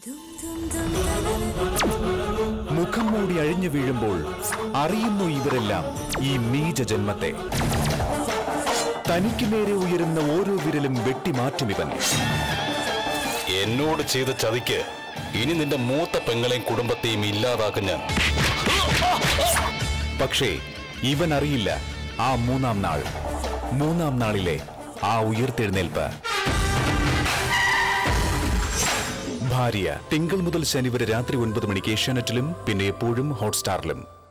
മുഖം മൂടി അഴിഞ്ഞു വീഴുമ്പോൾ അറിയുന്നു ഇവരെല്ലാം ഈ നീച ജന്മത്തെ തനിക്ക് നേരെ ഉയരുന്ന ഓരോ വിരലും വെട്ടിമാറ്റും ഇവൻ എന്നോട് ചെയ്ത ചതിക്ക് ഇനി നിന്റെ മൂത്ത പെങ്ങളെയും കുടുംബത്തെയും ഇല്ലാതാക്കും ഞാൻ പക്ഷേ ഇവൻ അറിയില്ല ആ മൂന്നാം നാൾ മൂന്നാം നാളിലെ ആ ഉയർത്തെഴുന്നേൽപ്പ് ഭാര്യ തിങ്കൾ മുതൽ ശനി വരെ രാത്രി ഒൻപത് മണിക്ക് ഏഷ്യാനെറ്റിലും പിന്നെ എപ്പോഴും ഹോട്ട്സ്റ്റാറിലും